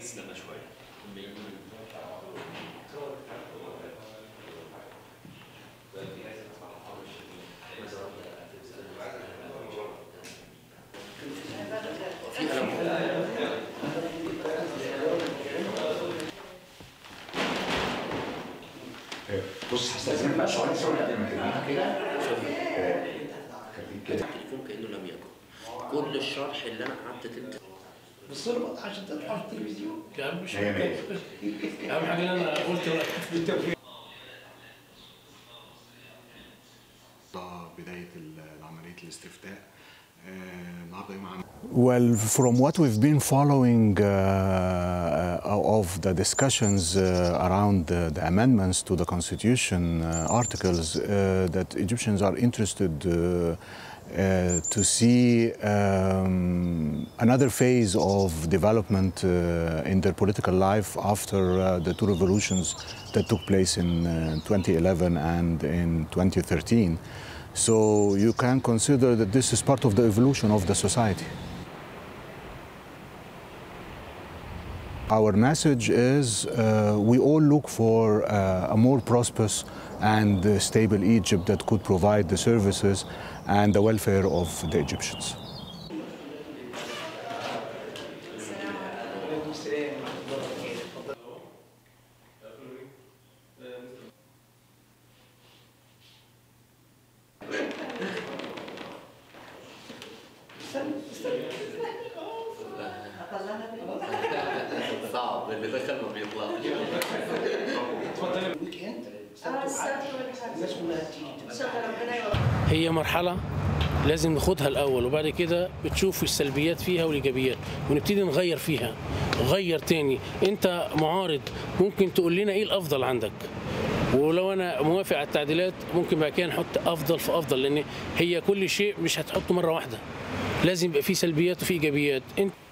تستنى شويه بص هستأذنك بقى ثواني ثواني قبل ما ترميها كده آه، خليك كده التليفون كانه لم يكن كل الشرح اللي انا قعدت تلت بص له بقى عشان تطلع في التلفزيون يا عم مش مية مية. اهم حاجه ان انا قلت بداية عملية الاستفتاء آه، النهارده يوم عام Well, from what we've been following uh, uh, of the discussions uh, around the, the amendments to the constitution uh, articles, uh, that Egyptians are interested uh, uh, to see um, another phase of development uh, in their political life after uh, the two revolutions that took place in uh, 2011 and in 2013. So you can consider that this is part of the evolution of the society. Our message is uh, we all look for uh, a more prosperous and uh, stable Egypt that could provide the services and the welfare of the Egyptians. صعب اللي دخل ما بيطلعش ويك اند سبت وحد الناس كلها تيجي هي مرحله لازم ناخدها الاول وبعد كده بتشوف السلبيات فيها والايجابيات ونبتدي نغير فيها غير تاني انت معارض ممكن تقول لنا ايه الافضل عندك ولو انا موافق على التعديلات ممكن بعد كده نحط افضل في افضل لان هي كل شيء مش هتحطه مره واحده لازم يبقى فيه سلبيات وفيه ايجابيات انت